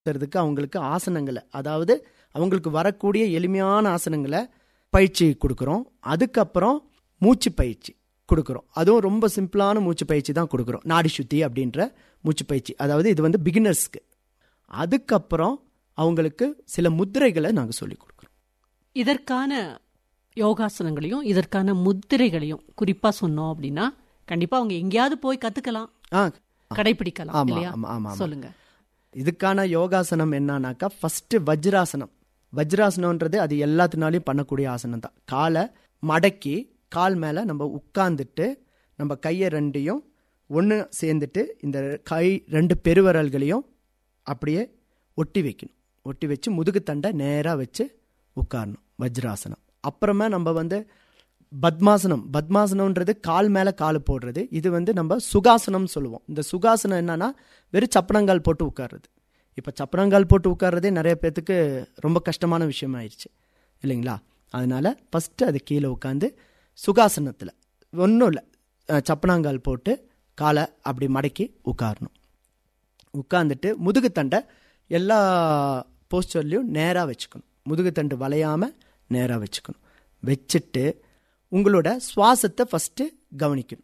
இருக்கிறதுக்கு அவங்களுக்கு ஆசனங்களை அதாவது அவங்களுக்கு வரக்கூடிய எளிமையான ஆசனங்களை பயிற்சி கொடுக்குறோம் அதுக்கப்புறம் மூச்சு பயிற்சி கொடுக்குறோம் அதுவும் ரொம்ப சிம்பிளான மூச்சு பயிற்சி தான் கொடுக்குறோம் நாடி சுத்தி அப்படின்ற மூச்சு பயிற்சி அதாவது இது வந்து பிகினர்ஸ்க்கு அதுக்கப்புறம் அவங்களுக்கு சில முத்திரைகளை நாங்கள் சொல்லிக் கொடுக்குறோம் இதற்கான யோகாசனங்களையும் இதற்கான முத்திரைகளையும் குறிப்பா சொன்னோம் அப்படின்னா கண்டிப்பா அவங்க எங்கேயாவது போய் கத்துக்கலாம் ஆ கடைபிடிக்கலாம் ஆமா, இல்லையா ஆமா, ஆமா, ஆமா. சொல்லுங்க இதுக்கான யோகாசனம் என்னன்னாக்கா ஃபர்ஸ்ட் வஜ்ராசனம் வஜ்ராசனம்ன்றது அது எல்லாத்தினாலையும் பண்ணக்கூடிய ஆசனம் தான் காலை மடக்கி கால் மேலே நம்ம உட்காந்துட்டு நம்ம கையை ரெண்டையும் ஒன்று சேர்ந்துட்டு இந்த கை ரெண்டு பெருவிரல்களையும் அப்படியே ஒட்டி வைக்கணும் ஒட்டி வச்சு முதுகுத்தண்டை நேராக வச்சு உட்காரணும் வஜ்ராசனம் அப்புறமா நம்ம வந்து பத்மாசனம் பத்மாசனம்ன்றது கால் மேலே கால் போடுறது இது வந்து நம்ம சுகாசனம் சொல்லுவோம் இந்த சுகாசனம் என்னன்னா வெறும் சப்பனங்கால் போட்டு உட்கார்றது இப்போ சப்பனங்கால் போட்டு உட்கார்றதே நிறைய பேர்த்துக்கு ரொம்ப கஷ்டமான விஷயம் ஆயிடுச்சு இல்லைங்களா அதனால ஃபஸ்ட்டு அது கீழே உட்காந்து சுகாசனத்தில் ஒன்றும் இல்லை சப்பனாங்கால் போட்டு காலை அப்படி மடக்கி உட்காரணும் உட்காந்துட்டு முதுகுத்தண்டை எல்லா போஸ்டர்லையும் நேராக வச்சுக்கணும் முதுகுத்தண்டு வளையாமல் நேராக வச்சுக்கணும் வச்சுட்டு உங்களோட சுவாசத்தை ஃபஸ்ட்டு கவனிக்கணும்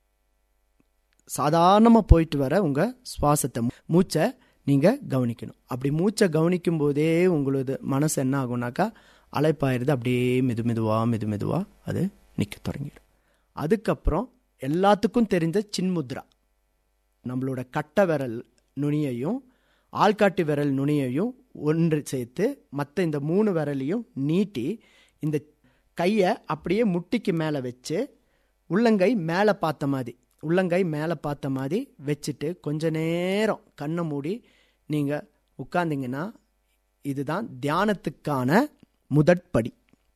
சாதாரணமாக போயிட்டு வர உங்கள் சுவாசத்தை மூச்சை நீங்கள் கவனிக்கணும் அப்படி மூச்சை கவனிக்கும் போதே உங்களது மனசு என்ன ஆகும்னாக்கா அலைப்பாயிருது அப்படியே மெது மெதுவாக மெது மெதுவாக அது நிற்க தொடங்கிடும் அதுக்கப்புறம் எல்லாத்துக்கும் தெரிந்த சின்முத்ரா நம்மளோட கட்ட விரல் நுனியையும் ஆள்காட்டி விரல் நுனியையும் ஒன்று சேர்த்து மற்ற இந்த மூணு விரலையும் நீட்டி இந்த கையை அப்படியே முட்டிக்கு மேலே வச்சு உள்ளங்கை மேலே பார்த்த மாதிரி உள்ளங்கை மேலே பார்த்த மாதிரி வச்சுட்டு கொஞ்ச நேரம் கண்ணை மூடி நீங்கள் உட்கார்ந்தீங்கன்னா இதுதான் தியானத்துக்கான முதற்படி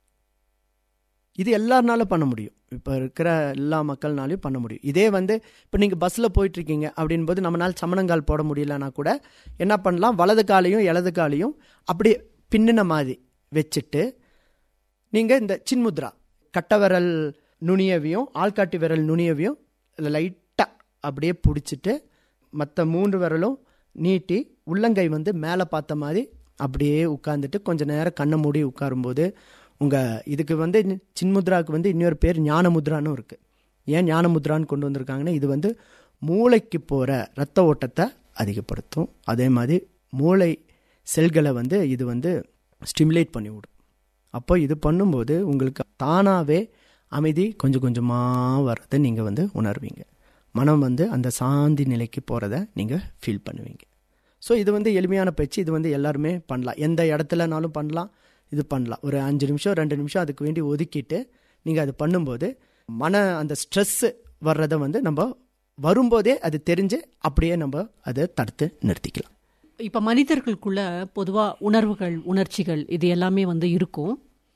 இது எல்லாருனாலும் பண்ண முடியும் இப்போ இருக்கிற எல்லா மக்கள்னாலையும் பண்ண முடியும் இதே வந்து இப்போ நீங்கள் பஸ்ஸில் போயிட்டுருக்கீங்க அப்படின்போது நம்மளால் சமணங்கால் போட முடியலன்னா கூட என்ன பண்ணலாம் வலது காலையும் இடது காலையும் அப்படியே பின்னின மாதிரி வச்சுட்டு நீங்கள் இந்த சின்முத்ரா கட்ட விரல் நுனியவையும் ஆள்காட்டி விரல் நுனியவையும் லைட்டாக அப்படியே பிடிச்சிட்டு மற்ற மூன்று விரலும் நீட்டி உள்ளங்கை வந்து மேலே பார்த்த மாதிரி அப்படியே உட்காந்துட்டு கொஞ்ச நேரம் கண்ணை மூடி உட்காரும்போது உங்கள் இதுக்கு வந்து சின்முத்ராவுக்கு வந்து இன்னொரு பேர் ஞான முத்ரான்னு இருக்குது ஏன் ஞான முத்ரான்னு கொண்டு வந்திருக்காங்கன்னா இது வந்து மூளைக்கு போகிற ரத்த ஓட்டத்தை அதிகப்படுத்தும் அதே மாதிரி மூளை செல்களை வந்து இது வந்து ஸ்டிமுலேட் பண்ணி விடும் அப்போ இது பண்ணும்போது உங்களுக்கு தானாகவே அமைதி கொஞ்சம் கொஞ்சமாக வர்றதை நீங்கள் வந்து உணர்வீங்க மனம் வந்து அந்த சாந்தி நிலைக்கு போகிறத நீங்கள் ஃபீல் பண்ணுவீங்க ஸோ இது வந்து எளிமையான பயிற்சி இது வந்து எல்லாருமே பண்ணலாம் எந்த இடத்துலனாலும் பண்ணலாம் இது பண்ணலாம் ஒரு அஞ்சு நிமிஷம் ரெண்டு நிமிஷம் அதுக்கு வேண்டி ஒதுக்கிட்டு நீங்கள் அது பண்ணும்போது மன அந்த ஸ்ட்ரெஸ்ஸு வர்றதை வந்து நம்ம வரும்போதே அது தெரிஞ்சு அப்படியே நம்ம அதை தடுத்து நிறுத்திக்கலாம் இப்ப மனிதர்களுக்குள்ள பொதுவா உணர்வுகள் உணர்ச்சிகள் இது எல்லாமே வந்து இருக்கும்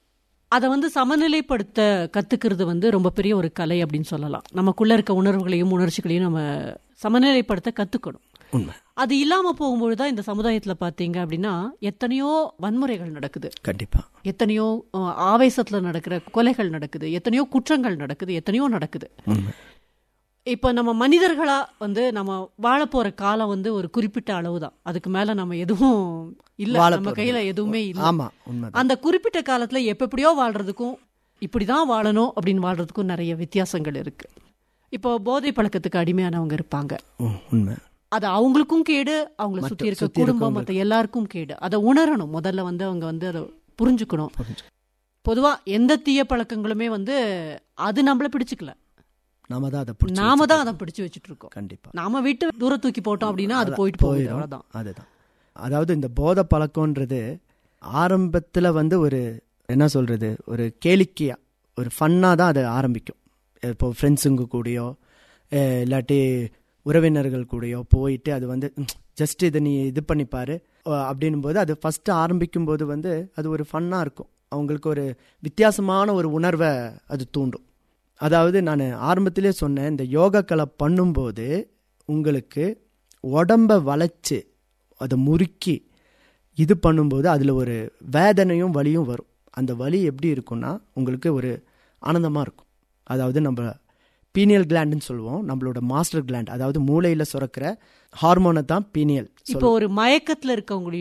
அதை வந்து சமநிலைப்படுத்த கத்துக்கிறது வந்து ரொம்ப பெரிய ஒரு கலை அப்படின்னு சொல்லலாம் நமக்குள்ள இருக்க உணர்வுகளையும் உணர்ச்சிகளையும் நம்ம சமநிலைப்படுத்த கத்துக்கணும் உண்மை அது இல்லாம போகும்போது தான் இந்த சமுதாயத்துல பாத்தீங்க அப்படின்னா எத்தனையோ வன்முறைகள் நடக்குது கண்டிப்பாக எத்தனையோ அஹ், ஆவேசத்துல நடக்கிற கொலைகள் நடக்குது எத்தனையோ குற்றங்கள் நடக்குது எத்தனையோ நடக்குது உண்மை இப்ப நம்ம மனிதர்களா வந்து நம்ம வாழ போற காலம் வந்து ஒரு குறிப்பிட்ட அளவு தான் அதுக்கு மேல நம்ம எதுவும் இல்ல வாழ நம்ம போறது கையில எதுவுமே இல்ல ஆமாம் உண்மை அந்த குறிப்பிட்ட காலத்துல எப்ப எப்படியோ வாழ்றதுக்கும் இப்படிதான் வாழணும் அப்படின்னு வாழ்றதுக்கும் நிறைய வித்தியாசங்கள் இருக்கு இப்போ போதை பழக்கத்துக்கு அடிமையானவங்க இருப்பாங்க உண்மை அது அவங்களுக்கும் கேடு அவங்கள மத்த- சுத்தி இருக்க சுத்தி குடும்பம் இருக்கவங்களுக்கு. மத்த எல்லாருக்கும் கேடு அதை உணரணும் முதல்ல வந்து அவங்க வந்து அதை புரிஞ்சுக்கணும் பொதுவா எந்த தீய பழக்கங்களுமே வந்து அது நம்மள பிடிச்சுக்கல நாம தான் அதை பிடிச்சி நாம தான் அதை பிடிச்சு வச்சுட்டு இருக்கோம் கண்டிப்பாக நாம விட்டு தூர தூக்கி போட்டோம் அப்படின்னா அது போயிட்டு போயிடும் அவ்வளவுதான் அதுதான் அதாவது இந்த போதை பழக்கம்ன்றது ஆரம்பத்தில் வந்து ஒரு என்ன சொல்கிறது ஒரு கேளிக்கையா ஒரு ஃபன்னாக தான் அது ஆரம்பிக்கும் இப்போ ஃப்ரெண்ட்ஸுங்க கூடயோ அஹ் இல்லாட்டி உறவினர்கள் கூடயோ போயிட்டு அது வந்து ஜஸ்ட் இதை நீ இது பண்ணிப்பாரு அஹ் அப்படின்னும் போது அது ஃபஸ்ட்டு ஆரம்பிக்கும் போது வந்து அது ஒரு ஃபன்னாக இருக்கும் அவங்களுக்கு ஒரு வித்தியாசமான ஒரு உணர்வை அது தூண்டும் அதாவது நான் ஆரம்பத்திலே சொன்னேன் இந்த யோகாக்களை பண்ணும்போது உங்களுக்கு உடம்ப வளைச்சு அதை முறுக்கி இது பண்ணும்போது அதில் ஒரு வேதனையும் வலியும் வரும் அந்த வலி எப்படி இருக்கும்னா உங்களுக்கு ஒரு ஆனந்தமாக இருக்கும் அதாவது நம்ம பீனியல் கிளாண்டுன்னு சொல்லுவோம் நம்மளோட மாஸ்டர் கிளாண்ட் அதாவது மூளையில சுரக்கிற ஹார்மோனை தான் பீனியல் இப்போ ஒரு மயக்கத்துல இருக்கவங்க